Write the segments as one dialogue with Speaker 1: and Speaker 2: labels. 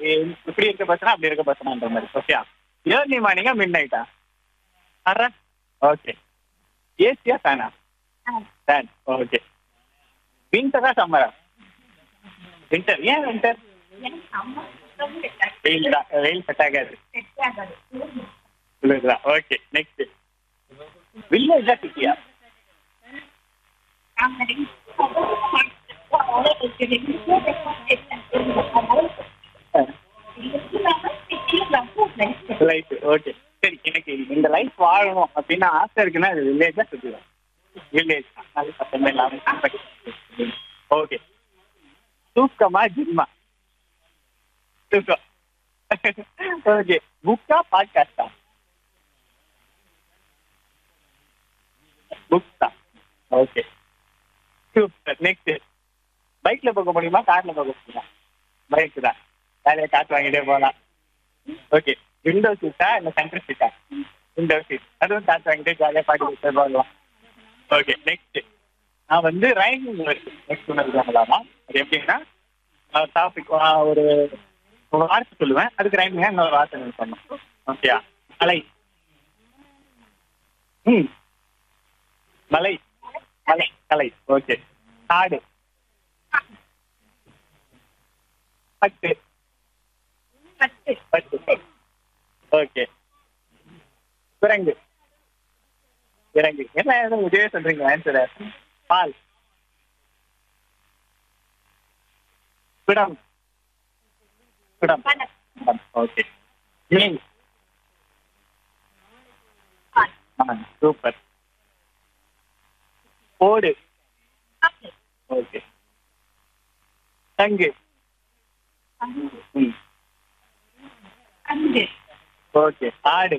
Speaker 1: இப்படி இருக்க பர்சனா அப்படி இருக்க பர்சனான்ற மாதிரி ஓகே ஏர்லி மார்னிங்கா மிட் நைட்டா அற ஓகே ஏசியா ஃபேனா ஃபேன் ஓகே விண்டரா சம்மரா விண்டர் ஏன் விண்டர் வெயில் தான் வெயில் செட் ஆகாது குளிர் தான் ஓகே நெக்ஸ்ட் வில்லேஜா சிட்டியா லைஃப் ஓகே சரி எனக்கு இந்த லைஃப் வாழணும் அப்படின்னு ஆசை இருக்குன்னா அது வில்லேஜா சிட்டியா வில்லேஜ் அது சத்தமே இல்லாம ஓகே தூக்கமா ஜிம்மா தூக்கம் ஓகே புக்கா பாட்காஸ்டா புக் தான் ஓகே சூப்பர் நெக்ஸ்ட் பைக்ல போக முடியுமா கார்ல போக முடியுமா பைக் தான் வேலையை காற்று வாங்கிட்டே போகலாம் ஓகே விண்டோ சீட்டா இல்ல சென்டர் சீட்டா விண்டோ சீட் அதுவும் காற்று வாங்கிட்டே ஜாலியாக பாட்டி விட்டு போகலாம் ஓகே நெக்ஸ்ட் நான் வந்து ரைமிங் நெக்ஸ்ட் ஒன்று இருக்கலாமா அது எப்படின்னா டாபிக் ஒரு ஒரு வார்த்தை சொல்லுவேன் அதுக்கு ரைமிங்க இன்னொரு வார்த்தை நீங்கள் சொல்லணும் ஓகேயா மலை ம் மலை மலை கலை ஓகே காடு பட்டு பட்டு ஓகே குரங்கு இறங்கு என்ன எதுவும் இதே சொல்றீங்க ஆன்சர் பால் குடம் குடம் ஓகே மீன் சூப்பர் ஓடு ஓகே தங்கு ம் ஓகே ஆடு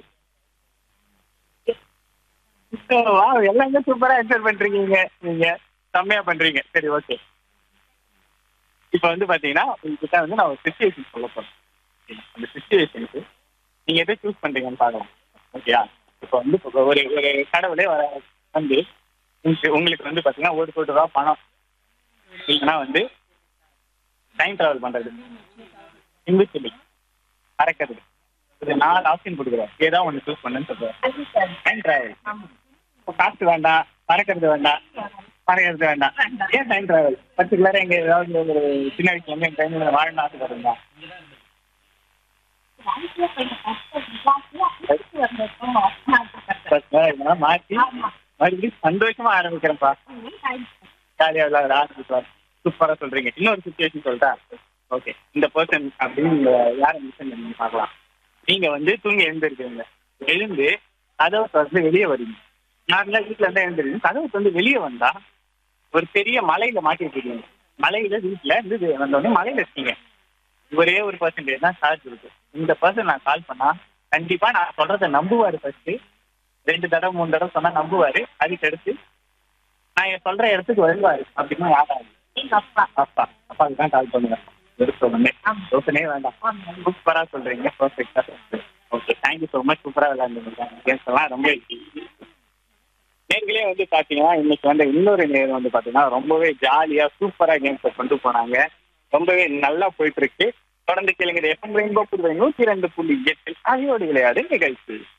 Speaker 1: So, wow, எல்லாமே சூப்பரா என்ஜாய் பண்றீங்க நீங்க செம்மையா பண்றீங்க சரி ஓகே இப்போ வந்து பாத்தீங்கன்னா உங்ககிட்ட வந்து நான் ஒரு சுச்சுவேஷன் சொல்ல போறேன் அந்த சுச்சுவேஷனுக்கு நீங்க எதை சூஸ் பண்றீங்கன்னு பார்க்கலாம் ஓகேயா இப்போ வந்து இப்போ ஒரு ஒரு கடவுளே வர வந்து உங்களுக்கு- உங்களுக்கு வந்து பாத்தீங்கன்னா ஒரு கோடி ரூபா பணம் இல்லைன்னா வந்து டைம் டிராவல் பண்றது இன்விசிபிள் பறக்கிறது இது நாலு ஆப்ஷன் கொடுக்குறேன் ஏதாவது ஒன்று சூஸ் பண்ணுன்னு சொல்றேன் டைம் டிராவல் இப்போ காசு வேண்டாம் பறக்கிறது வேண்டாம் பறக்கிறது வேண்டாம் ஏன் டைம் டிராவல் பர்டிகுலரா எங்க ஏதாவது ஒரு சின்ன வயசுல இருந்து எங்க டைம்ல வாழணும் ஆசைப்படுறீங்க இதெல்லாம் மாற்றி மறுபடியும் சந்தோஷமா ஆரம்பிக்கிறேன்ப்பா ஜாலியா விளையாட ஆரம்பிக்கலாம் சூப்பரா சொல்றீங்க இன்னொரு சுச்சுவேஷன் சொல்லிட்டா ஓகே இந்த பர்சன் அப்படின்னு நீங்க யாரை மிஸ் நீங்க பார்க்கலாம் நீங்க வந்து தூங்கி எழுந்திருக்கீங்க எழுந்து கதவை திறந்து வெளியே வரீங்க நார்மலா வீட்டுல இருந்தா எழுந்திருக்கீங்க கதவை திறந்து வெளியே வந்தா ஒரு பெரிய மலையில மாட்டிட்டு இருக்கீங்க மலையில வீட்டுல இருந்து வந்தோடனே மலையில இருக்கீங்க ஒரே ஒரு பர்சன்டேஜ் தான் சார்ஜ் இருக்கு இந்த பர்சன் நான் கால் பண்ணா கண்டிப்பா நான் சொல்றதை நம்புவாரு ஃபர்ஸ்ட் ரெண்டு தடவை மூணு தடவை சொன்னா நம்புவாரு அதுக்கு அடுத்து நான் என் சொல்ற இடத்துக்கு வருவாரு அப்படின்னா யாராரு அப்பா அப்பாவுக்கு தான் கால் பண்ணுவேன் எடுத்த உடனே யோசனே வேண்டாம் சூப்பரா சொல்றீங்க பர்ஃபெக்டா ஓகே தேங்க்யூ ஸோ மச் சூப்பரா விளையாண்டுருங்க கேம்ஸ் எல்லாம் ரொம்ப நேர்களே வந்து பாத்தீங்கன்னா இன்னைக்கு வந்து இன்னொரு நேரம் வந்து பாத்தீங்கன்னா ரொம்பவே ஜாலியா சூப்பரா கேம்ஸ் கொண்டு போனாங்க ரொம்பவே நல்லா போயிட்டு இருக்கு தொடர்ந்து கேளுங்க எஃப்எம் ரெயின்போ புதுவை நூத்தி ரெண்டு புள்ளி எட்டில் அவையோடு விளையாடு நிகழ்ச்சி